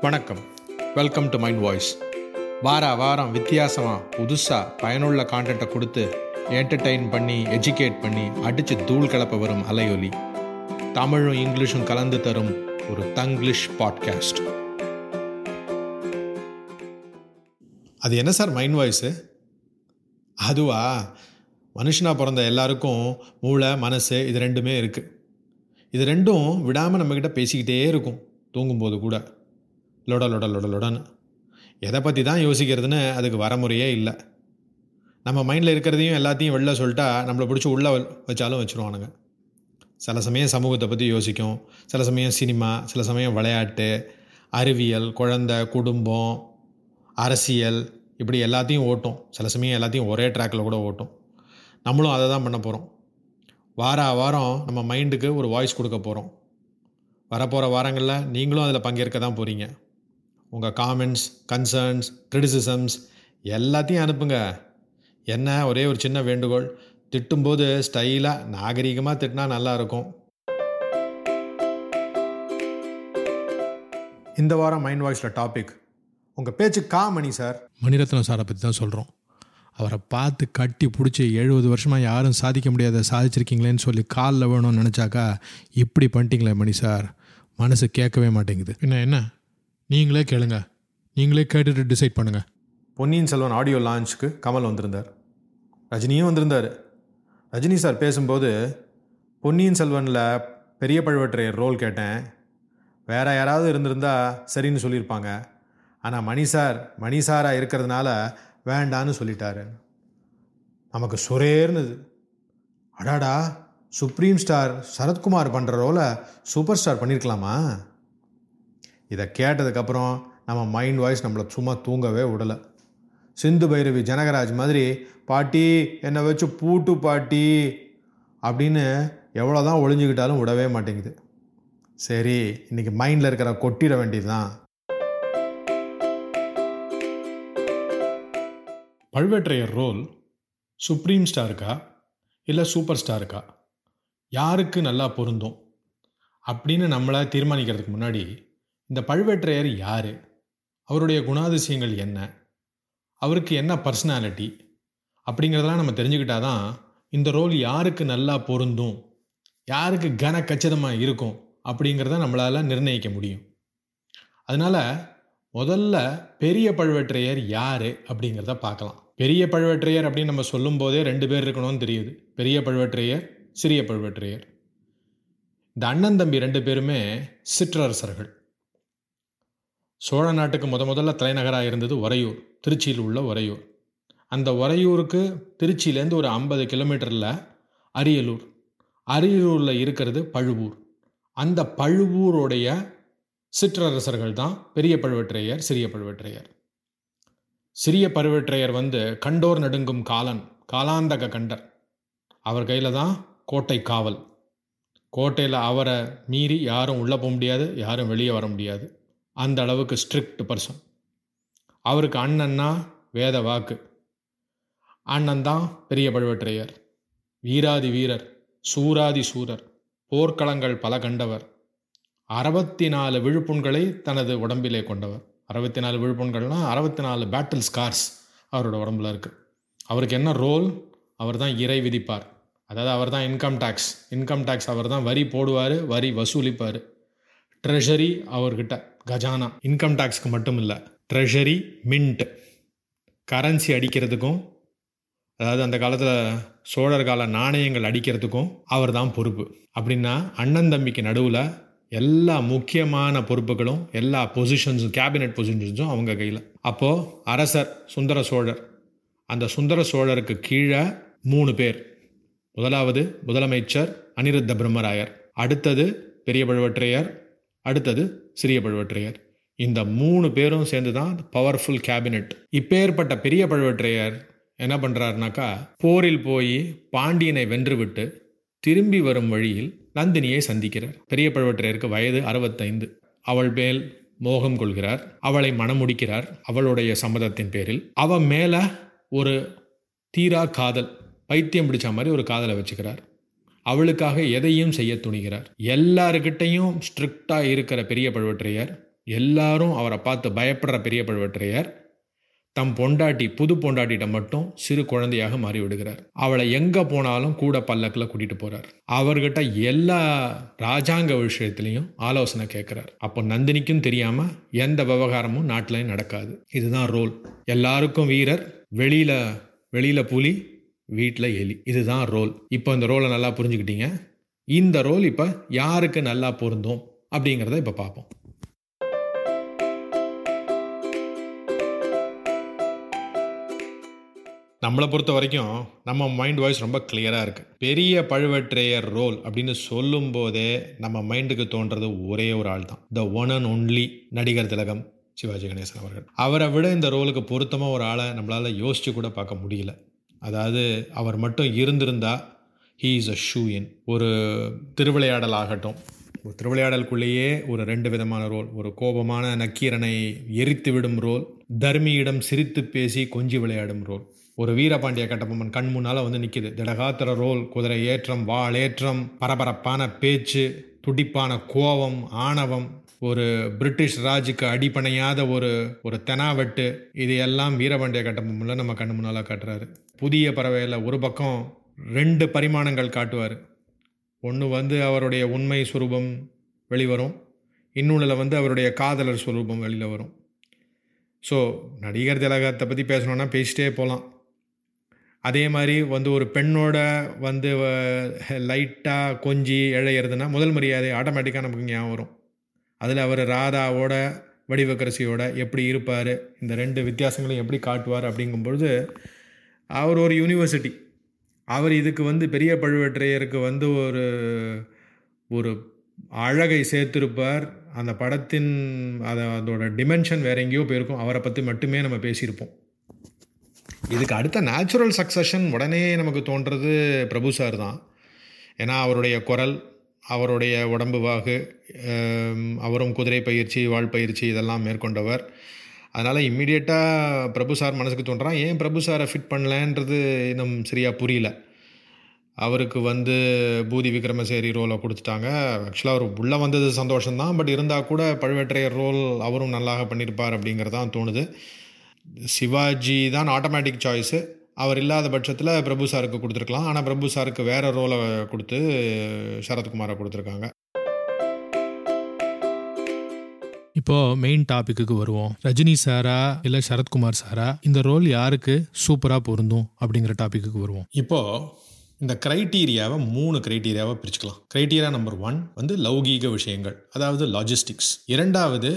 வணக்கம் welcome to mind voice வார வாரம் வித்தியாசமாக புதுசாக பயனுள்ள கான்டென்ட்டை கொடுத்து என்டர்டெயின் பண்ணி எஜுகேட் பண்ணி அடித்து தூள் கிளப்ப வரும் அலையொலி தமிழும் இங்கிலீஷும் கலந்து தரும் ஒரு தங்கிலீஷ் பாட்காஸ்ட் அது என்ன சார் மைண்ட் வாய்ஸு அதுவா மனுஷனாக பிறந்த எல்லாருக்கும் மூளை மனசு இது ரெண்டுமே இருக்குது இது ரெண்டும் விடாமல் நம்மக்கிட்ட பேசிக்கிட்டே இருக்கும் தூங்கும்போது கூட லொட லொட லொட லொடன்னு எதை பற்றி தான் யோசிக்கிறதுன்னு அதுக்கு வரமுறையே இல்லை நம்ம மைண்டில் இருக்கிறதையும் எல்லாத்தையும் வெளில சொல்லிட்டா நம்மளை பிடிச்சி உள்ளே வச்சாலும் வச்சுருவானுங்க சில சமயம் சமூகத்தை பற்றி யோசிக்கும் சில சமயம் சினிமா சில சமயம் விளையாட்டு அறிவியல் குழந்த குடும்பம் அரசியல் இப்படி எல்லாத்தையும் ஓட்டும் சில சமயம் எல்லாத்தையும் ஒரே ட்ராக்கில் கூட ஓட்டும் நம்மளும் அதை தான் பண்ண போகிறோம் வார வாரம் நம்ம மைண்டுக்கு ஒரு வாய்ஸ் கொடுக்க போகிறோம் வரப்போகிற வாரங்களில் நீங்களும் அதில் பங்கேற்க தான் போகிறீங்க உங்கள் காமெண்ட்ஸ் கன்சர்ன்ஸ் க்ரிட்டிசிசம்ஸ் எல்லாத்தையும் அனுப்புங்க என்ன ஒரே ஒரு சின்ன வேண்டுகோள் திட்டும்போது ஸ்டைலாக நாகரிகமாக திட்டினா நல்லாயிருக்கும் இந்த வாரம் மைண்ட் வாய்ஸில் டாபிக் உங்கள் பேச்சு கா மணி சார் மணிரத்னம் சாரை பற்றி தான் சொல்கிறோம் அவரை பார்த்து கட்டி பிடிச்சி எழுபது வருஷமாக யாரும் சாதிக்க முடியாத சாதிச்சிருக்கீங்களேன்னு சொல்லி காலில் வேணும்னு நினச்சாக்கா இப்படி பண்ணிட்டீங்களே மணி சார் மனசு கேட்கவே மாட்டேங்குது என்ன என்ன நீங்களே கேளுங்க நீங்களே கேட்டுட்டு டிசைட் பண்ணுங்கள் பொன்னியின் செல்வன் ஆடியோ லான்ச்சுக்கு கமல் வந்திருந்தார் ரஜினியும் வந்திருந்தார் ரஜினி சார் பேசும்போது பொன்னியின் செல்வனில் பெரிய பழுவேற்றையர் ரோல் கேட்டேன் வேற யாராவது இருந்திருந்தா சரின்னு சொல்லியிருப்பாங்க ஆனால் மணி சார் மணி சாராக இருக்கிறதுனால வேண்டான்னு சொல்லிட்டாரு நமக்கு சுரேர்னுது அடாடா சுப்ரீம் ஸ்டார் சரத்குமார் பண்ணுற ரோலை சூப்பர் ஸ்டார் பண்ணியிருக்கலாமா இதை கேட்டதுக்கப்புறம் நம்ம மைண்ட் வாய்ஸ் நம்மளை சும்மா தூங்கவே விடலை சிந்து பைரவி ஜனகராஜ் மாதிரி பாட்டி என்னை வச்சு பூட்டு பாட்டி அப்படின்னு எவ்வளோ தான் ஒளிஞ்சுக்கிட்டாலும் விடவே மாட்டேங்குது சரி இன்னைக்கு மைண்டில் இருக்கிற கொட்டிட வேண்டியது தான் பழுவேற்றையர் ரோல் சுப்ரீம் ஸ்டாருக்கா இல்லை சூப்பர் ஸ்டாருக்கா யாருக்கு நல்லா பொருந்தும் அப்படின்னு நம்மளை தீர்மானிக்கிறதுக்கு முன்னாடி இந்த பழுவேற்றையர் யார் அவருடைய குணாதிசயங்கள் என்ன அவருக்கு என்ன பர்சனாலிட்டி அப்படிங்கிறதெல்லாம் நம்ம தெரிஞ்சுக்கிட்டாதான் இந்த ரோல் யாருக்கு நல்லா பொருந்தும் யாருக்கு கன கச்சிதமாக இருக்கும் அப்படிங்கிறத நம்மளால் நிர்ணயிக்க முடியும் அதனால் முதல்ல பெரிய பழுவேற்றையர் யார் அப்படிங்கிறத பார்க்கலாம் பெரிய பழுவேற்றையர் அப்படின்னு நம்ம சொல்லும்போதே ரெண்டு பேர் இருக்கணும்னு தெரியுது பெரிய பழுவேற்றையர் சிறிய பழுவேற்றையர் இந்த அண்ணன் தம்பி ரெண்டு பேருமே சிற்றரசர்கள் சோழ நாட்டுக்கு முத முதல்ல தலைநகராக இருந்தது உறையூர் திருச்சியில் உள்ள உறையூர் அந்த உறையூருக்கு திருச்சியிலேருந்து ஒரு ஐம்பது கிலோமீட்டரில் அரியலூர் அரியலூரில் இருக்கிறது பழுவூர் அந்த பழுவூருடைய சிற்றரசர்கள் தான் பெரிய பழுவேற்றையர் சிறிய பழுவேற்றையர் சிறிய பழுவேற்றையர் வந்து கண்டோர் நடுங்கும் காலன் காலாந்தக கண்டர் அவர் கையில் தான் கோட்டை காவல் கோட்டையில் அவரை மீறி யாரும் உள்ளே போக முடியாது யாரும் வெளியே வர முடியாது அந்த அளவுக்கு ஸ்ட்ரிக்ட் பர்சன் அவருக்கு அண்ணன்னா வேத வாக்கு அண்ணன் தான் பெரிய பழுவேற்றையர் வீராதி வீரர் சூராதி சூரர் போர்க்களங்கள் பல கண்டவர் அறுபத்தி நாலு விழுப்புண்களை தனது உடம்பிலே கொண்டவர் அறுபத்தி நாலு விழுப்புண்கள்னால் அறுபத்தி நாலு பேட்டில் ஸ்கார்ஸ் அவரோட உடம்புல இருக்குது அவருக்கு என்ன ரோல் அவர் தான் இறை விதிப்பார் அதாவது அவர் தான் இன்கம் டேக்ஸ் இன்கம் டேக்ஸ் அவர் தான் வரி போடுவார் வரி வசூலிப்பார் ட்ரெஷரி அவர்கிட்ட கஜானா இன்கம் டேக்ஸ்க்கு மட்டும் இல்லை ட்ரெஷரி மின்ட் கரன்சி அடிக்கிறதுக்கும் அதாவது அந்த காலத்தில் சோழர் கால நாணயங்கள் அடிக்கிறதுக்கும் அவர் தான் பொறுப்பு அப்படின்னா அண்ணன் தம்பிக்கு நடுவில் எல்லா முக்கியமான பொறுப்புகளும் எல்லா பொசிஷன்ஸும் கேபினெட் பொசிஷன்ஸும் அவங்க கையில் அப்போது அரசர் சுந்தர சோழர் அந்த சுந்தர சோழருக்கு கீழே மூணு பேர் முதலாவது முதலமைச்சர் அனிருத்த பிரம்மராயர் அடுத்தது பெரிய பழுவற்றையர் அடுத்தது சிறிய பழுவற்றையர் இந்த மூணு பேரும் சேர்ந்து தான் பவர்ஃபுல் கேபினெட் இப்பேற்பட்ட பெரிய பழுவற்றையர் என்ன பண்ணுறாருனாக்கா போரில் போய் பாண்டியனை வென்றுவிட்டு திரும்பி வரும் வழியில் நந்தினியை சந்திக்கிறார் பெரிய பழுவற்றையருக்கு வயது அறுபத்தைந்து அவள் மேல் மோகம் கொள்கிறார் அவளை மணமுடிக்கிறார் அவளுடைய சம்மதத்தின் பேரில் அவ மேல ஒரு தீரா காதல் பைத்தியம் பிடிச்ச மாதிரி ஒரு காதலை வச்சுக்கிறார் அவளுக்காக எதையும் செய்ய துணிகிறார் எல்லாருக்கிட்டையும் ஸ்ட்ரிக்டாக இருக்கிற பெரிய பழுவற்றையர் எல்லாரும் அவரை பார்த்து பயப்படுற பெரிய பழுவேட்டரையர் தம் பொண்டாட்டி புது பொண்டாட்டிட்ட மட்டும் சிறு குழந்தையாக மாறி விடுகிறார் அவளை எங்கே போனாலும் கூட பல்லக்கில் கூட்டிகிட்டு போகிறார் அவர்கிட்ட எல்லா ராஜாங்க விஷயத்துலையும் ஆலோசனை கேட்குறார் அப்போ நந்தினிக்கும் தெரியாமல் எந்த விவகாரமும் நாட்டிலையும் நடக்காது இதுதான் ரோல் எல்லாருக்கும் வீரர் வெளியில் வெளியில் புலி வீட்டில் எலி இதுதான் ரோல் இப்போ இந்த ரோலை நல்லா புரிஞ்சுக்கிட்டீங்க இந்த ரோல் இப்போ யாருக்கு நல்லா பொருந்தும் அப்படிங்கிறத இப்போ பார்ப்போம் நம்மளை பொறுத்த வரைக்கும் நம்ம மைண்ட் வாய்ஸ் ரொம்ப கிளியராக இருக்குது பெரிய பழுவேற்றையர் ரோல் அப்படின்னு சொல்லும்போதே நம்ம மைண்டுக்கு தோன்றது ஒரே ஒரு ஆள் தான் த ஒன் அண்ட் ஒன்லி நடிகர் திலகம் சிவாஜி கணேசன் அவர்கள் அவரை விட இந்த ரோலுக்கு பொருத்தமாக ஒரு ஆளை நம்மளால் யோசித்து கூட பார்க்க முடியல அதாவது அவர் மட்டும் இருந்திருந்தா ஹீ இஸ் அ ஷூ இன் ஒரு திருவிளையாடல் ஆகட்டும் ஒரு திருவிளையாடலுக்குள்ளேயே ஒரு ரெண்டு விதமான ரோல் ஒரு கோபமான நக்கீரனை எரித்து விடும் ரோல் தர்மியிடம் சிரித்து பேசி கொஞ்சி விளையாடும் ரோல் ஒரு வீரபாண்டிய கட்டபொம்மன் கண் முன்னால் வந்து நிற்கிது திடகாத்திர ரோல் குதிரை ஏற்றம் வாளேற்றம் பரபரப்பான பேச்சு துடிப்பான கோபம் ஆணவம் ஒரு பிரிட்டிஷ் ராஜுக்கு அடிப்பணையாத ஒரு ஒரு தெனாவெட்டு இது எல்லாம் வீரபாண்டிய கட்டபொம்மனில் நம்ம கண்ணு முன்னால் காட்டுறாரு புதிய பறவையில் ஒரு பக்கம் ரெண்டு பரிமாணங்கள் காட்டுவார் ஒன்று வந்து அவருடைய உண்மை சுரூபம் வெளிவரும் இன்னொன்றில் வந்து அவருடைய காதலர் சுரூபம் வெளியில் வரும் ஸோ நடிகர் திலகத்தை பற்றி பேசணுன்னா பேசிட்டே போகலாம் அதே மாதிரி வந்து ஒரு பெண்ணோட வந்து லைட்டாக கொஞ்சி இழையிறதுனா முதல் மரியாதை ஆட்டோமேட்டிக்காக நமக்கு ஞாபகம் வரும் அதில் அவர் ராதாவோட வடிவக்கரசியோட எப்படி இருப்பார் இந்த ரெண்டு வித்தியாசங்களையும் எப்படி காட்டுவார் அப்படிங்கும்பொழுது அவர் ஒரு யூனிவர்சிட்டி அவர் இதுக்கு வந்து பெரிய பழுவேற்றையருக்கு வந்து ஒரு ஒரு அழகை சேர்த்திருப்பார் அந்த படத்தின் அதை அதோட டிமென்ஷன் வேற எங்கேயோ போயிருக்கும் அவரை பற்றி மட்டுமே நம்ம பேசியிருப்போம் இதுக்கு அடுத்த நேச்சுரல் சக்சஷன் உடனே நமக்கு தோன்றது பிரபு சார் தான் ஏன்னா அவருடைய குரல் அவருடைய உடம்பு வாகு அவரும் குதிரை பயிற்சி வாழ் பயிற்சி இதெல்லாம் மேற்கொண்டவர் அதனால் இம்மிடியட்டாக பிரபு சார் மனசுக்கு தோன்றான் ஏன் பிரபு சாரை ஃபிட் பண்ணலன்றது இன்னும் சரியாக புரியல அவருக்கு வந்து பூதி விக்ரமசேரி ரோலை கொடுத்துட்டாங்க ஆக்சுவலாக அவர் உள்ளே வந்தது சந்தோஷம்தான் பட் இருந்தால் கூட பழுவேற்றையர் ரோல் அவரும் நல்லாக பண்ணியிருப்பார் அப்படிங்கிறது தான் தோணுது சிவாஜி தான் ஆட்டோமேட்டிக் சாய்ஸு அவர் இல்லாத பட்சத்தில் பிரபு சாருக்கு கொடுத்துருக்கலாம் ஆனால் பிரபு சாருக்கு வேறு ரோலை கொடுத்து சரத்குமாரை கொடுத்துருக்காங்க இப்போ மெயின் டாபிக்கு வருவோம் ரஜினி சாரா இல்லை சரத்குமார் சாரா இந்த ரோல் யாருக்கு சூப்பராக பொருந்தும் அப்படிங்கிற டாபிக்கு வருவோம் இப்போது இந்த க்ரைட்டீரியாவை மூணு க்ரைட்டீரியாவை பிரிச்சுக்கலாம் க்ரைட்டீரியா நம்பர் ஒன் வந்து லௌகீக விஷயங்கள் அதாவது லாஜிஸ்டிக்ஸ் இரண்டாவது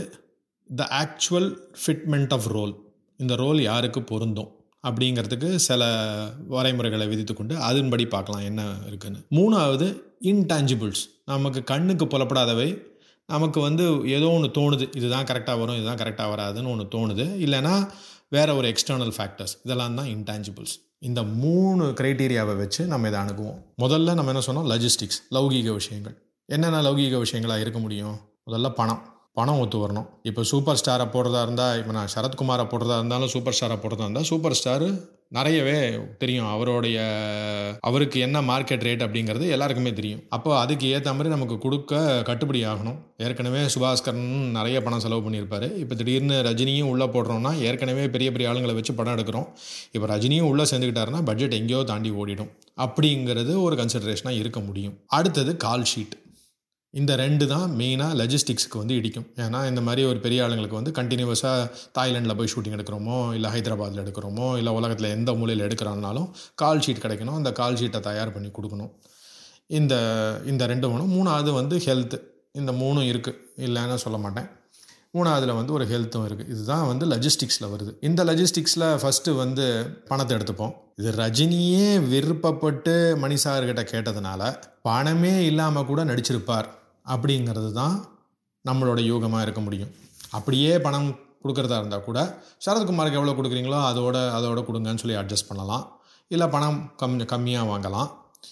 the actual fitment of role இந்த ரோல் யாருக்கு பொருந்தும் அப்படிங்கிறதுக்கு சில வரைமுறைகளை விதித்து கொண்டு அதன்படி பார்க்கலாம் என்ன இருக்குன்னு மூணாவது இன்டான்ஜிபிள்ஸ் நமக்கு கண்ணுக்கு புலப்படாதவை நமக்கு வந்து ஏதோ ஒன்று தோணுது இதுதான் கரெக்டாக வரும் இதுதான் கரெக்டாக வராதுன்னு ஒன்று தோணுது இல்லைனா வேற ஒரு எக்ஸ்டர்னல் ஃபேக்டர்ஸ் இதெல்லாம் தான் இன்டான்ஜிபிள்ஸ் இந்த மூணு க்ரைட்டீரியாவை வச்சு நம்ம இதை அணுகுவோம் முதல்ல நம்ம என்ன சொன்னோம் லஜிஸ்டிக்ஸ் லௌகீக விஷயங்கள் என்னென்ன லௌகீக விஷயங்களாக இருக்க முடியும் முதல்ல பணம் பணம் ஒத்து வரணும் இப்போ சூப்பர் ஸ்டாரை போடுறதா இருந்தால் இப்போ நான் சரத்குமாரை போடுறதா இருந்தாலும் சூப்பர் ஸ்டாரை போடுறதா இருந்தால் சூப்பர் ஸ்டாரு நிறையவே தெரியும் அவருடைய அவருக்கு என்ன மார்க்கெட் ரேட் அப்படிங்கிறது எல்லாருக்குமே தெரியும் அப்போ அதுக்கு ஏற்ற மாதிரி நமக்கு கொடுக்க கட்டுப்படி ஆகணும் ஏற்கனவே சுபாஸ்கரன் நிறைய பணம் செலவு பண்ணியிருப்பாரு இப்போ திடீர்னு ரஜினியும் உள்ளே போடுறோம்னா ஏற்கனவே பெரிய பெரிய ஆளுங்களை வச்சு படம் எடுக்கிறோம் இப்போ ரஜினியும் உள்ளே சேர்ந்துக்கிட்டாருன்னா பட்ஜெட் எங்கேயோ தாண்டி ஓடிடும் அப்படிங்கிறது ஒரு கன்சிடரேஷனாக இருக்க முடியும் அடுத்தது கால் ஷீட் இந்த ரெண்டு தான் மெயினாக லஜிஸ்டிக்ஸுக்கு வந்து இடிக்கும் ஏன்னா இந்த மாதிரி ஒரு பெரிய ஆளுங்களுக்கு வந்து கண்டினியூஸாக தாய்லாண்டில் போய் ஷூட்டிங் எடுக்கிறோமோ இல்லை ஹைதராபாத்தில் எடுக்கிறோமோ இல்லை உலகத்தில் எந்த மூலையில் எடுக்கிறாங்கனாலும் கால் ஷீட் கிடைக்கணும் அந்த கால் ஷீட்டை தயார் பண்ணி கொடுக்கணும் இந்த இந்த ரெண்டு மூணும் மூணாவது வந்து ஹெல்த்து இந்த மூணும் இருக்குது இல்லைன்னு சொல்ல மாட்டேன் மூணாவதுல வந்து ஒரு ஹெல்த்தும் இருக்குது இதுதான் வந்து லஜிஸ்டிக்ஸில் வருது இந்த லஜிஸ்டிக்ஸில் ஃபஸ்ட்டு வந்து பணத்தை எடுத்துப்போம் இது ரஜினியே விருப்பப்பட்டு மணிசார்கிட்ட கேட்டதுனால பணமே இல்லாமல் கூட நடிச்சிருப்பார் அப்படிங்கிறது தான் நம்மளோட யூகமாக இருக்க முடியும் அப்படியே பணம் கொடுக்குறதா இருந்தால் கூட சரத்குமாருக்கு எவ்வளோ கொடுக்குறீங்களோ அதோட அதோட கொடுங்கன்னு சொல்லி அட்ஜஸ்ட் பண்ணலாம் இல்லை பணம் கம் கம்மியாக வாங்கலாம்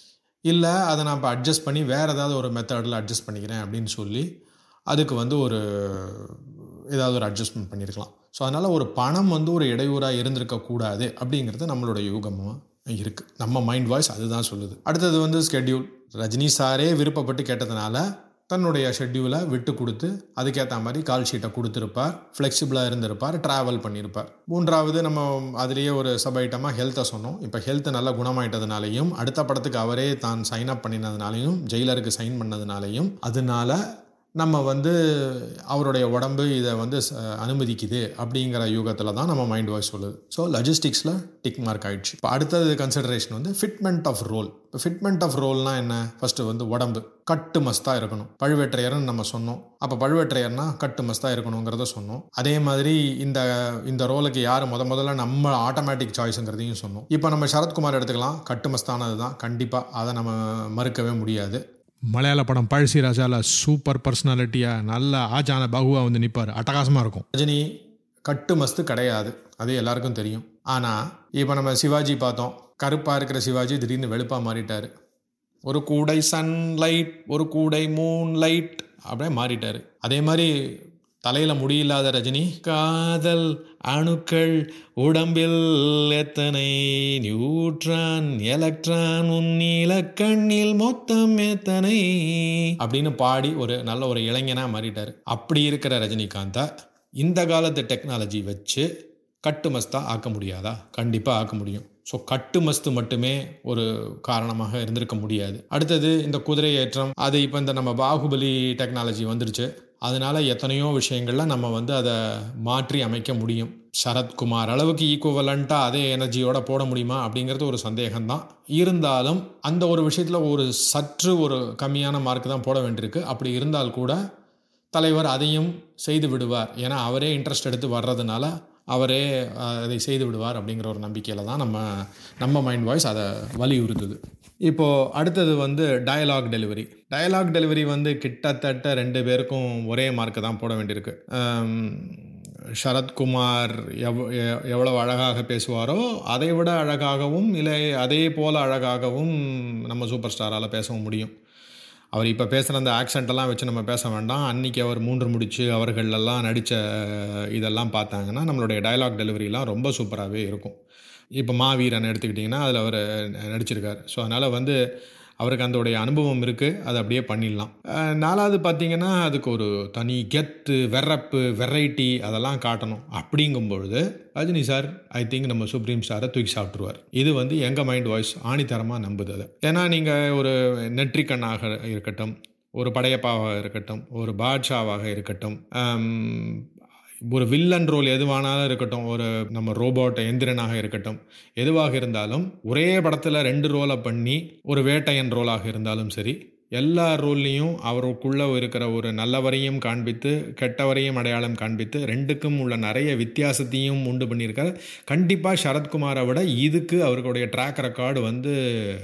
இல்லை அதை நான் இப்போ அட்ஜஸ்ட் பண்ணி வேறு ஏதாவது ஒரு மெத்தடில் அட்ஜஸ்ட் பண்ணிக்கிறேன் அப்படின்னு சொல்லி அதுக்கு வந்து ஒரு ஏதாவது ஒரு அட்ஜஸ்ட்மெண்ட் பண்ணியிருக்கலாம் ஸோ அதனால் ஒரு பணம் வந்து ஒரு இடையூறாக இருந்திருக்கக்கூடாது அப்படிங்கிறது நம்மளோட யூகமாக இருக்குது நம்ம மைண்ட் வாய்ஸ் அதுதான் சொல்லுது அடுத்தது வந்து ஸ்கெட்யூல் ரஜினி சாரே விருப்பப்பட்டு கேட்டதுனால தன்னுடைய ஷெட்யூலை விட்டு கொடுத்து அதுக்கேற்ற மாதிரி கால் ஷீட்டை கொடுத்துருப்பார் ஃப்ளெக்சிபிளாக இருந்திருப்பார் ட்ராவல் பண்ணியிருப்பார் மூன்றாவது நம்ம அதுலேயே ஒரு சப் ஐட்டமாக ஹெல்த்தை சொன்னோம் இப்போ ஹெல்த் நல்லா குணமாயிட்டதுனாலையும் அடுத்த படத்துக்கு அவரே தான் சைன் அப் பண்ணினதுனாலையும் ஜெயிலருக்கு சைன் பண்ணதுனாலையும் அதனால நம்ம வந்து அவருடைய உடம்பு இதை வந்து ச- அனுமதிக்குது அப்படிங்கிற யூகத்தில் தான் நம்ம மைண்ட் வாய்ஸ் சொல்லுது ஸோ லஜிஸ்டிக்ஸில் டிக் மார்க் ஆயிடுச்சு இப்போ அடுத்தது கன்சிடரேஷன் வந்து ஃபிட்மெண்ட் ஆஃப் ரோல் இப்போ ஃபிட்மெண்ட் ஆஃப் ரோல்னால் என்ன ஃபஸ்ட்டு வந்து உடம்பு கட்டு மஸ்தாக இருக்கணும் பழுவேற்றையர்னு நம்ம சொன்னோம் அப்போ பழுவேற்றையர்னா கட்டு மஸ்தாக இருக்கணுங்கிறத சொன்னோம் அதே மாதிரி இந்த இந்த ரோலுக்கு யார் முத முதல்ல நம்ம ஆட்டோமேட்டிக் சாய்ஸுங்கிறதையும் சொன்னோம் இப்போ நம்ம சரத்குமார் எடுத்துக்கலாம் கட்டு மஸ்தானது தான் கண்டிப்பாக அதை நம்ம மறுக்கவே முடியாது மலையாள படம் பழசி ராஜால சூப்பர் பர்சனாலிட்டியாக நல்ல ஆஜான பகுவா வந்து நிற்பார் அட்டகாசமாக இருக்கும் ரஜினி கட்டு மஸ்து கிடையாது அது எல்லாருக்கும் தெரியும் ஆனால் இப்போ நம்ம சிவாஜி பார்த்தோம் கருப்பாக இருக்கிற சிவாஜி திடீர்னு வெளுப்பாக மாறிட்டார் ஒரு கூடை சன்லைட் ஒரு கூடை மூன் லைட் அப்படியே மாறிட்டார் அதே மாதிரி தலையில் முடியில்லாத ரஜினி காதல் அணுக்கள் உடம்பில் எத்தனை நியூட்ரான் எலக்ட்ரான் உன்னில கண்ணில் மொத்தம் எத்தனை அப்படின்னு பாடி ஒரு நல்ல ஒரு இளைஞனாக மாறிட்டார் அப்படி இருக்கிற ரஜினிகாந்தை இந்த காலத்து டெக்னாலஜி வச்சு கட்டு மஸ்தா ஆக்க முடியாதா கண்டிப்பாக ஆக்க முடியும் ஸோ கட்டு மஸ்து மட்டுமே ஒரு காரணமாக இருந்திருக்க முடியாது அடுத்தது இந்த குதிரை ஏற்றம் அது இப்போ இந்த நம்ம பாகுபலி டெக்னாலஜி வந்துருச்சு அதனால எத்தனையோ விஷயங்கள்ல நம்ம வந்து அதை மாற்றி அமைக்க முடியும் சரத்குமார் அளவுக்கு ஈக்குவலண்ட்டாக அதே எனர்ஜியோட போட முடியுமா அப்படிங்கிறது ஒரு சந்தேகம்தான் இருந்தாலும் அந்த ஒரு விஷயத்தில் ஒரு சற்று ஒரு கம்மியான மார்க் தான் போட வேண்டியிருக்கு அப்படி இருந்தால் கூட தலைவர் அதையும் செய்து விடுவார் ஏன்னா அவரே இன்ட்ரெஸ்ட் எடுத்து வர்றதுனால அவரே அஹ், அதை செய்து விடுவார் அப்படிங்கிற ஒரு நம்பிக்கையில் தான் நம்ம நம்ம மைண்ட் வாய்ஸ் அதை வலியுறுத்துது இப்போது அடுத்தது வந்து டயலாக் டெலிவரி டயலாக் டெலிவரி வந்து கிட்டத்தட்ட ரெண்டு பேருக்கும் ஒரே மார்க்கு தான் போட வேண்டியிருக்கு அம், சரத்குமார் எவ் எ- எவ்வளவு அழகாக பேசுவாரோ அதை விட அழகாகவும் இல்லை அதே போல் அழகாகவும் நம்ம சூப்பர் ஸ்டாரால் பேசவும் முடியும் அவர் இப்போ பேசுகிற அந்த ஆக்சென்ட்டெல்லாம் வச்சு நம்ம பேச வேண்டாம் அன்றைக்கி அவர் மூன்று முடிச்சு அவர்களெல்லாம் நடித்த இதெல்லாம் பார்த்தாங்கன்னா நம்மளுடைய டயலாக் டெலிவரிலாம் ரொம்ப சூப்பராகவே இருக்கும் இப்போ மாவீரன் எடுத்துக்கிட்டிங்கன்னா அதில் அவர் நடிச்சிருக்கார் ஸோ அதனால் வந்து அவருக்கு அதோடைய அனுபவம் இருக்குது அதை அப்படியே பண்ணிடலாம் அஹ் நாலாவது பார்த்தீங்கன்னா அதுக்கு ஒரு தனி கெத்து வெறப்பு வெரைட்டி அதெல்லாம் காட்டணும் அப்படிங்கும் பொழுது ரஜினி சார் ஐ திங்க் நம்ம சுப்ரீம் ஸ்டாரை தூக்கி சாப்பிட்ருவார் இது வந்து எங்கள் மைண்ட் வாய்ஸ் ஆணித்தரமாக நம்புது அதை ஏன்னா நீங்கள் ஒரு நெற்றிக்கண்ணாக இருக்கட்டும் ஒரு படையப்பாவாக இருக்கட்டும் ஒரு பாட்ஷாவாக இருக்கட்டும் ஆம், ஒரு வில்லன் ரோல் எதுவானாலும் இருக்கட்டும் ஒரு நம்ம ரோபோட் எந்திரனாக இருக்கட்டும் எதுவாக இருந்தாலும் ஒரே படத்தில் ரெண்டு ரோலை பண்ணி ஒரு வேட்டையன் ரோலாக இருந்தாலும் சரி எல்லா ரோல்லையும் அவருக்குள்ள இருக்கிற ஒரு நல்லவரையும் காண்பித்து கெட்டவரையும் அடையாளம் காண்பித்து ரெண்டுக்கும் உள்ள நிறைய வித்தியாசத்தையும் உண்டு பண்ணியிருக்கார் கண்டிப்பாக சரத்குமாரை விட இதுக்கு அவர்களுடைய ட்ராக் ரெக்கார்டு வந்து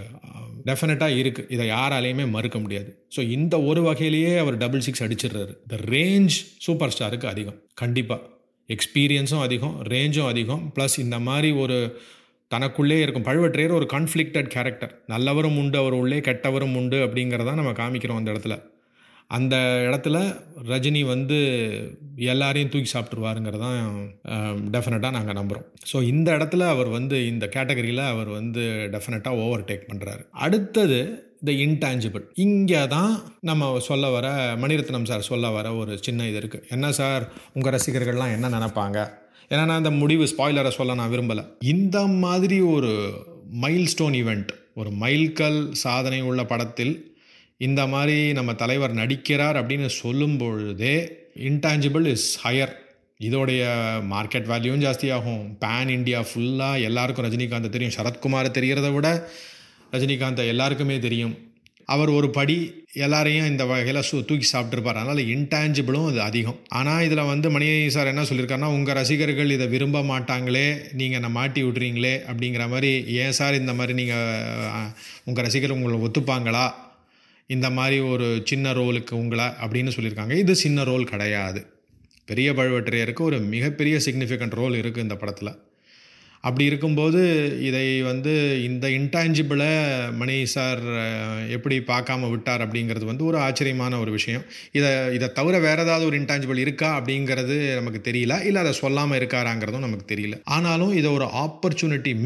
டெஃபினட்டாக இருக்குது இதை யாராலையுமே மறுக்க முடியாது ஸோ இந்த ஒரு வகையிலேயே அவர் டபுள் சிக்ஸ் அடிச்சிடுறாரு த ரேஞ்ச் சூப்பர் ஸ்டாருக்கு அதிகம் கண்டிப்பாக எக்ஸ்பீரியன்ஸும் அதிகம் ரேஞ்சும் அதிகம் ப்ளஸ் இந்த மாதிரி ஒரு தனக்குள்ளே இருக்கும் பழுவற்றையர் ஒரு கான்ஃப்ளிக்டட் கேரக்டர் நல்லவரும் உண்டு அவர் உள்ளே கெட்டவரும் உண்டு அப்படிங்கிறத நம்ம காமிக்கிறோம் அந்த இடத்துல அந்த இடத்துல ரஜினி வந்து எல்லாரையும் தூக்கி சாப்பிட்ருவாருங்கிறதான் டெஃபினட்டாக நாங்கள் நம்புகிறோம் ஸோ இந்த இடத்துல அவர் வந்து இந்த கேட்டகரியில் அவர் வந்து டெஃபினட்டாக ஓவர் டேக் பண்ணுறாரு அடுத்தது த இன்டான்ஜிபிள் இங்கே தான் நம்ம சொல்ல வர மணிரத்னம் சார் சொல்ல வர ஒரு சின்ன இது இருக்குது என்ன சார் உங்கள் ரசிகர்கள்லாம் என்ன நினைப்பாங்க ஏன்னா நான் அந்த முடிவு ஸ்பாய்லரை சொல்ல நான் விரும்பலை இந்த மாதிரி ஒரு மைல் ஸ்டோன் ஈவெண்ட் ஒரு மைல்கல் சாதனை உள்ள படத்தில் இந்த மாதிரி நம்ம தலைவர் நடிக்கிறார் அப்படின்னு சொல்லும் பொழுதே இன்டான்ஜிபிள் இஸ் ஹையர் இதோடைய மார்க்கெட் வேல்யூவும் ஜாஸ்தியாகும் பேன் இந்தியா ஃபுல்லாக எல்லாருக்கும் ரஜினிகாந்த் தெரியும் சரத்குமார் தெரியறத விட ரஜினிகாந்தை எல்லாருக்குமே தெரியும் அவர் ஒரு படி எல்லாரையும் இந்த வகையில் சு தூக்கி சாப்பிட்ருப்பார் அதனால் இன்டான்ஜிபிளும் அது அதிகம் ஆனால் இதில் வந்து மணி சார் என்ன சொல்லியிருக்காருன்னா உங்கள் ரசிகர்கள் இதை விரும்ப மாட்டாங்களே நீங்கள் என்ன மாட்டி விட்றீங்களே அப்படிங்கிற மாதிரி ஏன் சார் இந்த மாதிரி நீங்கள் உங்கள் ரசிகர் உங்களை ஒத்துப்பாங்களா இந்த மாதிரி ஒரு சின்ன ரோலுக்கு உங்களை அப்படின்னு சொல்லியிருக்காங்க இது சின்ன ரோல் கிடையாது பெரிய பழுவேட்டரையருக்கு ஒரு மிகப்பெரிய சிக்னிஃபிகண்ட் ரோல் இருக்குது இந்த படத்தில் அப்படி இருக்கும்போது இதை வந்து இந்த இன்டான்ஜிபிளை மணி சார் அஹ், எப்படி பார்க்காம விட்டார் அப்படிங்கிறது வந்து ஒரு ஆச்சரியமான ஒரு விஷயம் இதை இதை தவிர வேறு ஏதாவது ஒரு இன்டான்ஜிபிள் இருக்கா அப்படிங்கிறது நமக்கு தெரியல இல்லை அதை சொல்லாமல் இருக்காராங்கிறதும் நமக்கு தெரியல ஆனாலும் இதை ஒரு ஆப்பர்ச்சுனிட்டி மிஸ்ட்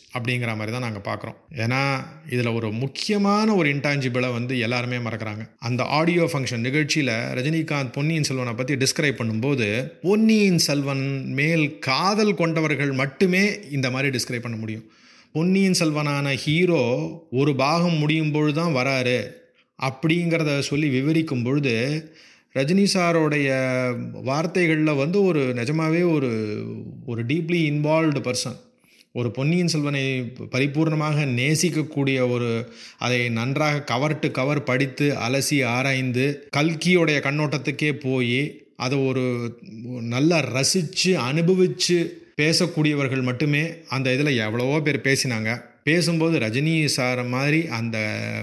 அப்படிங்கிற மாதிரி தான் நாங்கள் பார்க்குறோம் ஏன்னா இதில் ஒரு முக்கியமான ஒரு இன்டான்ஜிபிளை வந்து எல்லாருமே மறக்கிறாங்க அந்த ஆடியோ ஃபங்க்ஷன் நிகழ்ச்சியில் ரஜினிகாந்த் பொன்னியின் செல்வனை பற்றி டிஸ்கிரைப் பண்ணும்போது பொன்னியின் செல்வன் மேல் காதல் கொண்டவர்கள் மட்டுமே இந்த மாதிரி டிஸ்கிரைப் பண்ண முடியும் பொன்னியின் செல்வனான ஹீரோ ஒரு பாகம் முடியும் பொழுது தான் வராரு அப்படிங்கிறத சொல்லி விவரிக்கும் பொழுது ரஜினி சாரோடைய வார்த்தைகளில் வந்து ஒரு நிஜமாவே ஒரு ஒரு டீப்லி இன்வால்வ்டு பர்சன் ஒரு பொன்னியின் செல்வனை பரிபூர்ணமாக நேசிக்கக்கூடிய ஒரு அதை நன்றாக கவர் டு கவர் படித்து அலசி ஆராய்ந்து கல்கியோடைய கண்ணோட்டத்துக்கே போய் அதை ஒரு நல்லா ரசித்து அனுபவித்து பேசக்கூடியவர்கள் மட்டுமே அந்த இதில் எவ்வளவோ பேர் பேசினாங்க பேசும்போது ரஜினி சார் மாதிரி அந்த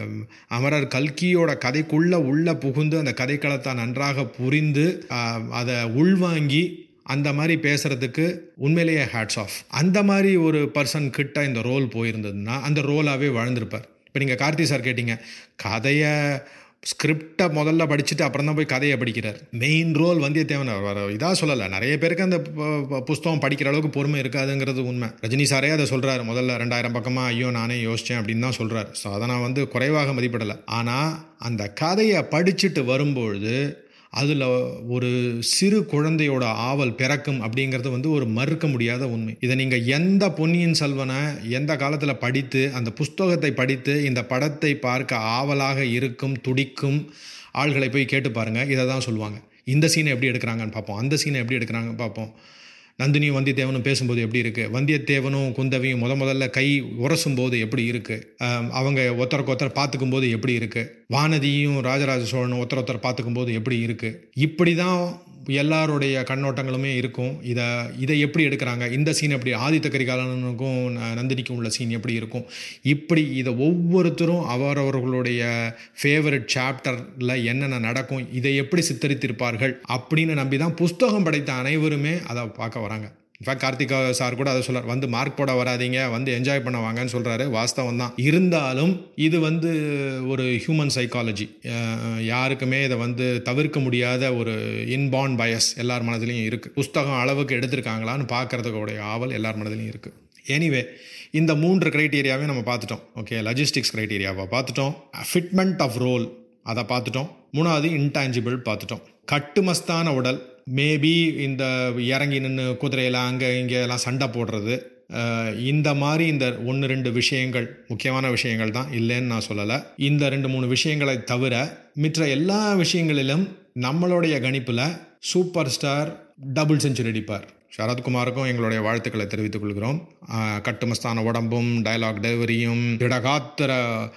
அமரர் கல்கியோட கதைக்குள்ளே உள்ளே புகுந்து அந்த கதைக்களத்தை நன்றாக புரிந்து அதை உள்வாங்கி அந்த மாதிரி பேசுகிறதுக்கு உண்மையிலேயே ஹேட்ஸ் ஆஃப் அந்த மாதிரி ஒரு பர்சன் கிட்ட இந்த ரோல் போயிருந்ததுன்னா அந்த ரோலாகவே வாழ்ந்திருப்பார் இப்போ நீங்கள் கார்த்தி சார் கேட்டீங்க கதையை ஸ்கிரிப்டை முதல்ல படிச்சுட்டு அப்புறம் தான் போய் கதையை படிக்கிறார் மெயின் ரோல் வந்தியத்தேவன் அவர் இதாக சொல்லலை நிறைய பேருக்கு அந்த புஸ்தகம் படிக்கிற அளவுக்கு பொறுமை இருக்காதுங்கிறது உண்மை ரஜினி சாரே அதை சொல்கிறாரு முதல்ல ரெண்டாயிரம் பக்கமாக ஐயோ நானே யோசித்தேன் அப்படின்னு தான் சொல்கிறார் ஸோ அதை நான் வந்து குறைவாக மதிப்பிடலை ஆனால் அந்த கதையை படிச்சுட்டு வரும்பொழுது அதில் ஒரு சிறு குழந்தையோட ஆவல் பிறக்கும் அப்படிங்கிறது வந்து ஒரு மறுக்க முடியாத உண்மை இதை நீங்கள் எந்த பொன்னியின் செல்வனை எந்த காலத்தில் படித்து அந்த புஸ்தகத்தை படித்து இந்த படத்தை பார்க்க ஆவலாக இருக்கும் துடிக்கும் ஆள்களை போய் கேட்டு பாருங்கள் இதை தான் சொல்லுவாங்க இந்த சீனை எப்படி எடுக்கிறாங்கன்னு பார்ப்போம் அந்த சீனை எப்படி எடுக்கிறாங்கன்னு பார்ப்போம் நந்தினியும் வந்தியத்தேவனும் பேசும்போது எப்படி இருக்குது வந்தியத்தேவனும் குந்தவியும் முத முதல்ல கை உரசும் போது எப்படி இருக்குது அவங்க ஒருத்தருக்கு ஒருத்தர் பார்த்துக்கும் போது எப்படி இருக்குது வானதியும் ராஜராஜ சோழனும் ஒருத்தர் ஒருத்தர் பார்த்துக்கும் போது எப்படி இருக்குது இப்படி தான் எல்லாருடைய கண்ணோட்டங்களுமே இருக்கும் இதை இதை எப்படி எடுக்கிறாங்க இந்த சீன் எப்படி ஆதித்த கரிகாலனுக்கும் நந்தினிக்கும் உள்ள சீன் எப்படி இருக்கும் இப்படி இதை ஒவ்வொருத்தரும் அவரவர்களுடைய ஃபேவரட் சாப்டரில் என்னென்ன நடக்கும் இதை எப்படி சித்தரித்திருப்பார்கள் அப்படின்னு நம்பி தான் புஸ்தகம் படைத்த அனைவருமே அதை பார்க்க வராங்க இன்ஃபேக்ட் கார்த்திகா சார் கூட அதை சொல்கிறார் வந்து மார்க் போட வராதிங்க வந்து என்ஜாய் பண்ண வாங்கன்னு சொல்கிறாரு வாஸ்தவம் தான் இருந்தாலும் இது வந்து ஒரு ஹியூமன் சைக்காலஜி யாருக்குமே இதை வந்து தவிர்க்க முடியாத ஒரு இன்பார்ன் பயஸ் எல்லார் மனதிலையும் இருக்குது புஸ்தகம் அளவுக்கு எடுத்திருக்காங்களான்னு பார்க்குறதுக்குடைய ஆவல் எல்லார் மனதிலையும் இருக்குது எனிவே இந்த மூன்று க்ரைட்டீரியாவே நம்ம பார்த்துட்டோம் ஓகே லஜிஸ்டிக்ஸ் க்ரைட்டீரியாவை பார்த்துட்டோம் ஃபிட்மெண்ட் ஆஃப் ரோல் அதை பார்த்துட்டோம் மூணாவது இன்டான்ஜிபிள் பார்த்துட்டோம் கட்டுமஸ்தான உடல் மேபி இந்த இறங்கி நின்று குதிரையில் அங்கே இங்கே எல்லாம் சண்டை போடுறது இந்த மாதிரி இந்த ஒன்று ரெண்டு விஷயங்கள் முக்கியமான விஷயங்கள் தான் இல்லைன்னு நான் சொல்லலை இந்த ரெண்டு மூணு விஷயங்களை தவிர மற்ற எல்லா விஷயங்களிலும் நம்மளுடைய கணிப்பில் சூப்பர் ஸ்டார் டபுள் செஞ்சுரி அடிப்பார் சரத்குமாருக்கும் எங்களுடைய வாழ்த்துக்களை தெரிவித்துக் கொள்கிறோம் கட்டுமஸ்தான உடம்பும் டைலாக் டெலிவரியும் திடகாத்திர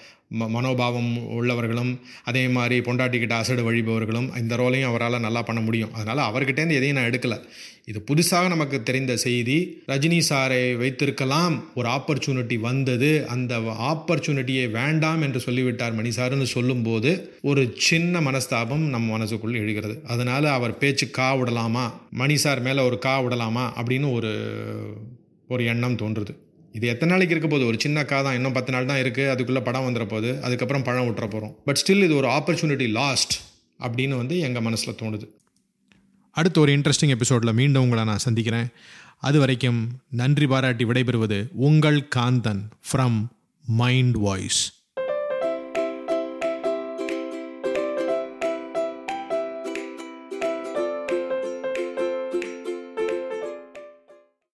ம மனோபாவம் உள்ளவர்களும் அதே மாதிரி பொண்டாட்டிக்கிட்ட அசடு வழிபவர்களும் இந்த ரோலையும் அவரால் நல்லா பண்ண முடியும் அதனால் அவர்கிட்டேருந்து எதையும் நான் எடுக்கலை இது புதுசாக நமக்கு தெரிந்த செய்தி ரஜினி சாரை வைத்திருக்கலாம் ஒரு ஆப்பர்ச்சுனிட்டி வந்தது அந்த ஆப்பர்ச்சுனிட்டியை வேண்டாம் என்று சொல்லிவிட்டார் மணி சார்னு சொல்லும்போது ஒரு சின்ன மனஸ்தாபம் நம்ம மனசுக்குள் எழுகிறது அதனால் அவர் பேச்சு கா விடலாமா மணி சார் மேலே ஒரு கா விடலாமா அப்படின்னு ஒரு ஒரு எண்ணம் தோன்றுது இது எத்தனை நாளைக்கு இருக்க போகுது ஒரு சின்ன கா தான் இன்னும் பத்து நாள் தான் இருக்குது அதுக்குள்ளே படம் வந்துட போகுது அதுக்கப்புறம் பழம் விட்டுற போகிறோம் பட் ஸ்டில் இது ஒரு ஆப்பர்ச்சுனிட்டி லாஸ்ட் அப்படின்னு வந்து எங்கள் மனசில் தோணுது அடுத்த ஒரு இன்ட்ரெஸ்டிங் எபிசோடில் மீண்டும் உங்களை நான் சந்திக்கிறேன் அது வரைக்கும் நன்றி பாராட்டி விடைபெறுவது உங்கள் காந்தன் ஃப்ரம் மைண்ட் வாய்ஸ்